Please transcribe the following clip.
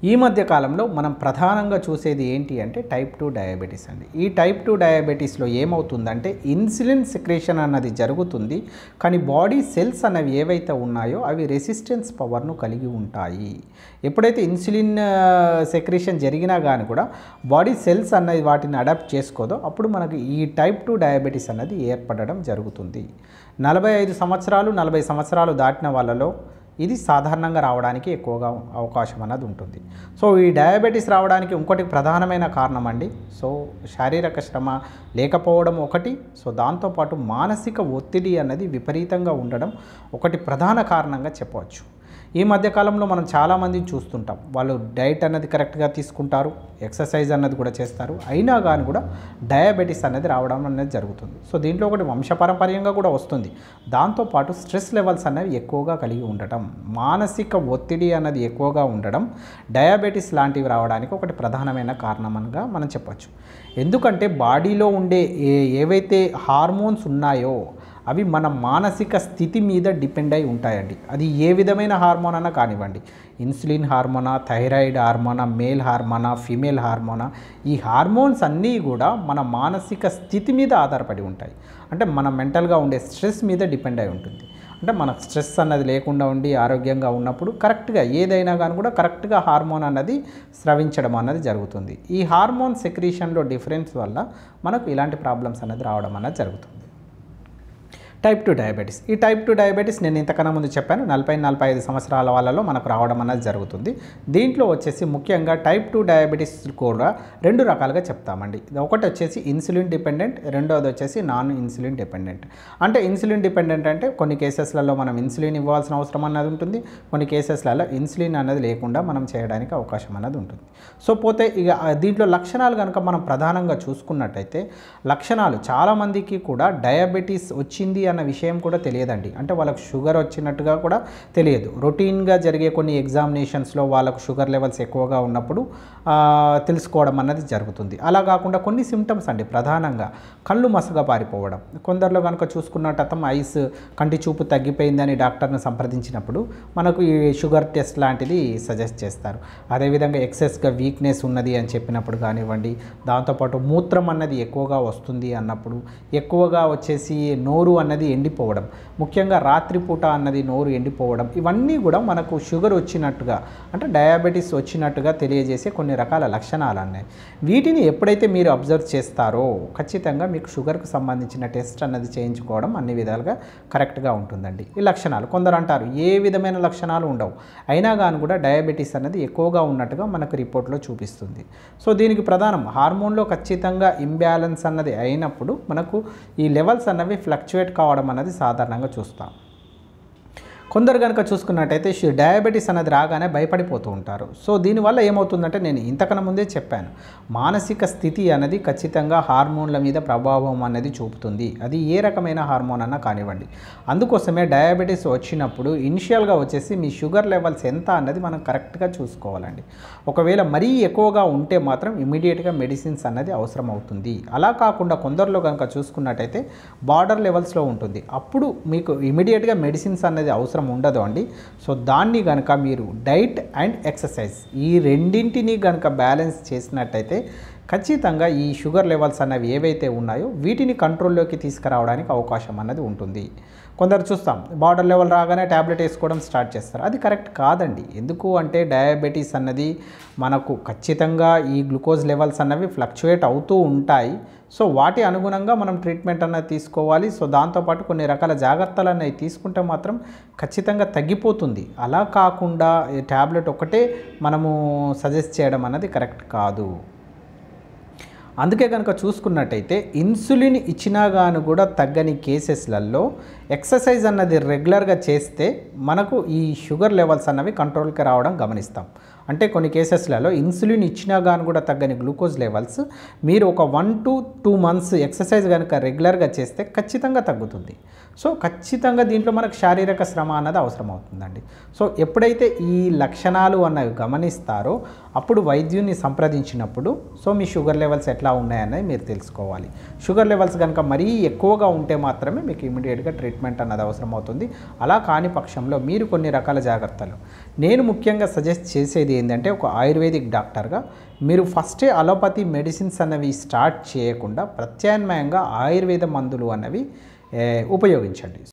ఈ మధ్య కాలంలో మనం ప్రధానంగా చూసేది ఏంటి అంటే టైప్ టూ డయాబెటీస్ అండి ఈ టైప్ టూ డయాబెటీస్లో ఏమవుతుందంటే ఇన్సులిన్ సెక్రేషన్ అన్నది జరుగుతుంది కానీ బాడీ సెల్స్ అనేవి ఏవైతే ఉన్నాయో అవి రెసిస్టెన్స్ పవర్ను కలిగి ఉంటాయి ఎప్పుడైతే ఇన్సులిన్ సెక్రేషన్ జరిగినా కానీ కూడా బాడీ సెల్స్ అన్నది వాటిని అడాప్ట్ చేసుకోదో అప్పుడు మనకి ఈ టైప్ టూ డయాబెటీస్ అన్నది ఏర్పడడం జరుగుతుంది నలభై ఐదు సంవత్సరాలు నలభై సంవత్సరాలు దాటిన వాళ్ళలో ఇది సాధారణంగా రావడానికి ఎక్కువగా అవకాశం అన్నది ఉంటుంది సో ఈ డయాబెటీస్ రావడానికి ఇంకోటి ప్రధానమైన కారణం అండి సో శారీరక శ్రమ లేకపోవడం ఒకటి సో దాంతోపాటు మానసిక ఒత్తిడి అన్నది విపరీతంగా ఉండడం ఒకటి ప్రధాన కారణంగా చెప్పవచ్చు ఈ మధ్యకాలంలో మనం చాలామందిని చూస్తుంటాం వాళ్ళు డైట్ అన్నది కరెక్ట్గా తీసుకుంటారు ఎక్సర్సైజ్ అన్నది కూడా చేస్తారు అయినా కానీ కూడా డయాబెటీస్ అనేది రావడం అనేది జరుగుతుంది సో దీంట్లో ఒకటి వంశపారంపర్యంగా కూడా వస్తుంది దాంతోపాటు స్ట్రెస్ లెవెల్స్ అనేవి ఎక్కువగా కలిగి ఉండటం మానసిక ఒత్తిడి అన్నది ఎక్కువగా ఉండడం డయాబెటీస్ లాంటివి రావడానికి ఒకటి ప్రధానమైన కారణంగా మనం చెప్పొచ్చు ఎందుకంటే బాడీలో ఉండే ఏ ఏవైతే హార్మోన్స్ ఉన్నాయో అవి మన మానసిక స్థితి మీద డిపెండ్ అయి ఉంటాయండి అది ఏ విధమైన హార్మోన్ అన్నా కానివ్వండి ఇన్సులిన్ హార్మోనా థైరాయిడ్ హార్మోనా మేల్ హార్మోనా ఫీమేల్ హార్మోనా ఈ హార్మోన్స్ అన్నీ కూడా మన మానసిక స్థితి మీద ఆధారపడి ఉంటాయి అంటే మన మెంటల్గా ఉండే స్ట్రెస్ మీద డిపెండ్ అయి ఉంటుంది అంటే మనకు స్ట్రెస్ అన్నది లేకుండా ఉండి ఆరోగ్యంగా ఉన్నప్పుడు కరెక్ట్గా ఏదైనా కానీ కూడా కరెక్ట్గా హార్మోన్ అన్నది స్రవించడం అన్నది జరుగుతుంది ఈ హార్మోన్ సెక్రీషన్లో డిఫరెన్స్ వల్ల మనకు ఇలాంటి ప్రాబ్లమ్స్ అన్నది రావడం అన్నది జరుగుతుంది టైప్ టూ డయాబెటీస్ ఈ టైప్ టూ డయాబెటీస్ నేను ఇంతకన్నా ముందు చెప్పాను నలభై నలభై ఐదు సంవత్సరాల వాళ్ళలో మనకు రావడం అనేది జరుగుతుంది దీంట్లో వచ్చేసి ముఖ్యంగా టైప్ టూ డయాబెటీస్ కూడా రెండు రకాలుగా చెప్తామండి ఒకటి వచ్చేసి ఇన్సులిన్ డిపెండెంట్ రెండోది వచ్చేసి నాన్ ఇన్సులిన్ డిపెండెంట్ అంటే ఇన్సులిన్ డిపెండెంట్ అంటే కొన్ని కేసెస్లలో మనం ఇన్సులిన్ ఇవ్వాల్సిన అవసరం అన్నది ఉంటుంది కొన్ని కేసెస్లలో ఇన్సులిన్ అన్నది లేకుండా మనం చేయడానికి అవకాశం అన్నది ఉంటుంది సో పోతే ఇక దీంట్లో లక్షణాలు కనుక మనం ప్రధానంగా చూసుకున్నట్టయితే లక్షణాలు చాలామందికి కూడా డయాబెటీస్ వచ్చింది అన్న విషయం కూడా తెలియదండి అంటే వాళ్ళకు షుగర్ వచ్చినట్టుగా కూడా తెలియదు రొటీన్గా జరిగే కొన్ని ఎగ్జామినేషన్స్లో వాళ్ళకు షుగర్ లెవెల్స్ ఎక్కువగా ఉన్నప్పుడు ఆ, తెలుసుకోవడం అన్నది జరుగుతుంది అలా కాకుండా కొన్ని సిమ్టమ్స్ అండి ప్రధానంగా కళ్ళు మసగా పారిపోవడం కొందరిలో కనుక చూసుకున్నట్టయితే ఐస్ కంటి చూపు తగ్గిపోయిందని డాక్టర్ను సంప్రదించినప్పుడు మనకు ఈ షుగర్ టెస్ట్ లాంటిది సజెస్ట్ చేస్తారు అదేవిధంగా ఎక్సెస్గా వీక్నెస్ ఉన్నది అని చెప్పినప్పుడు కానివ్వండి దాంతోపాటు మూత్రం అన్నది ఎక్కువగా వస్తుంది అన్నప్పుడు ఎక్కువగా వచ్చేసి నోరు అన్నది ఎండిపోవడం ముఖ్యంగా రాత్రిపూట అన్నది నోరు ఎండిపోవడం ఇవన్నీ కూడా మనకు షుగర్ వచ్చినట్టుగా అంటే డయాబెటీస్ వచ్చినట్టుగా తెలియజేసే కొన్ని రకాల లక్షణాలు అన్నాయి వీటిని ఎప్పుడైతే మీరు అబ్జర్వ్ చేస్తారో ఖచ్చితంగా మీకు షుగర్కు సంబంధించిన టెస్ట్ అన్నది చేయించుకోవడం అన్ని విధాలుగా కరెక్ట్గా ఉంటుందండి ఈ లక్షణాలు కొందరు అంటారు ఏ విధమైన లక్షణాలు ఉండవు అయినా కానీ కూడా డయాబెటీస్ అన్నది ఎక్కువగా ఉన్నట్టుగా మనకు రిపోర్ట్లో చూపిస్తుంది సో దీనికి ప్రధానం హార్మోన్లో ఖచ్చితంగా ఇంబ్యాలెన్స్ అన్నది అయినప్పుడు మనకు ఈ లెవెల్స్ అన్నవి ఫ్లక్చువేట్ కావడం అన్నది సాధారణంగా చూస్తాం కొందరు కనుక చూసుకున్నట్టయితే షు- డయాబెటీస్ అనేది రాగానే భయపడిపోతూ ఉంటారు సో దీనివల్ల ఏమవుతుందంటే నేను ఇంతకన్నా ముందే చెప్పాను మానసిక స్థితి అనేది ఖచ్చితంగా హార్మోన్ల మీద ప్రభావం అనేది చూపుతుంది అది ఏ రకమైన హార్మోన్ అన్నా కానివ్వండి అందుకోసమే డయాబెటీస్ వచ్చినప్పుడు ఇనిషియల్గా వచ్చేసి మీ షుగర్ లెవెల్స్ ఎంత అన్నది మనం కరెక్ట్గా చూసుకోవాలండి ఒకవేళ మరీ ఎక్కువగా ఉంటే మాత్రం ఇమీడియట్గా మెడిసిన్స్ అన్నది అవసరం అవుతుంది అలా కాకుండా కొందరిలో కనుక చూసుకున్నట్టయితే బార్డర్ లెవెల్స్లో ఉంటుంది అప్పుడు మీకు ఇమీడియట్గా మెడిసిన్స్ అనేది అవసరం ఉండదు అండి సో దాన్ని కనుక మీరు డైట్ అండ్ ఎక్సర్సైజ్ ఈ రెండింటిని కనుక బ్యాలెన్స్ చేసినట్టయితే ఖచ్చితంగా ఈ షుగర్ లెవెల్స్ అన్నవి ఏవైతే ఉన్నాయో వీటిని కంట్రోల్లోకి తీసుకురావడానికి అవకాశం అన్నది ఉంటుంది కొందరు చూస్తాం బార్డర్ లెవెల్ రాగానే ట్యాబ్లెట్ వేసుకోవడం స్టార్ట్ చేస్తారు అది కరెక్ట్ కాదండి ఎందుకు అంటే డయాబెటీస్ అన్నది మనకు ఖచ్చితంగా ఈ గ్లూకోజ్ లెవెల్స్ అన్నవి ఫ్లక్చుయేట్ అవుతూ ఉంటాయి సో వాటి అనుగుణంగా మనం ట్రీట్మెంట్ అన్నది తీసుకోవాలి సో దాంతోపాటు కొన్ని రకాల జాగ్రత్తలు అనేవి తీసుకుంటే మాత్రం ఖచ్చితంగా తగ్గిపోతుంది అలా కాకుండా ఈ ట్యాబ్లెట్ ఒకటే మనము సజెస్ట్ చేయడం అన్నది కరెక్ట్ కాదు అందుకే కనుక చూసుకున్నట్టయితే ఇన్సులిన్ ఇచ్చినా గాను కూడా తగ్గని కేసెస్లలో ఎక్సర్సైజ్ అన్నది రెగ్యులర్గా చేస్తే మనకు ఈ షుగర్ లెవెల్స్ అన్నవి కంట్రోల్కి రావడం గమనిస్తాం అంటే కొన్ని కేసెస్లలో ఇన్సులిన్ ఇచ్చినా గాను కూడా తగ్గని గ్లూకోజ్ లెవెల్స్ మీరు ఒక one to two months exercise కనుక రెగ్యులర్గా చేస్తే ఖచ్చితంగా తగ్గుతుంది సో ఖచ్చితంగా దీంట్లో మనకు శారీరక శ్రమ అన్నది అవసరం అవుతుందండి సో ఎప్పుడైతే ఈ లక్షణాలు అన్నవి గమనిస్తారో అప్పుడు వైద్యుని సంప్రదించినప్పుడు సో మీ షుగర్ లెవెల్స్ ఎట్లా ఉన్నాయన్నది మీరు తెలుసుకోవాలి షుగర్ లెవెల్స్ కనుక మరీ ఎక్కువగా ఉంటే మాత్రమే మీకు ఇమీడియట్గా ట్రీట్మెంట్ అన్నది అవసరం అవుతుంది అలా కాని పక్షంలో మీరు కొన్ని రకాల జాగ్రత్తలు నేను ముఖ్యంగా సజెస్ట్ చేసేది ఏంటంటే ఒక ఆయుర్వేదిక్ డాక్టర్గా మీరు ఫస్టే అలోపతి మెడిసిన్స్ అన్నవి స్టార్ట్ చేయకుండా ప్రత్యామ్నాయంగా ఆయుర్వేద మందులు అన్నవి ఏ, ఉపయోగించండి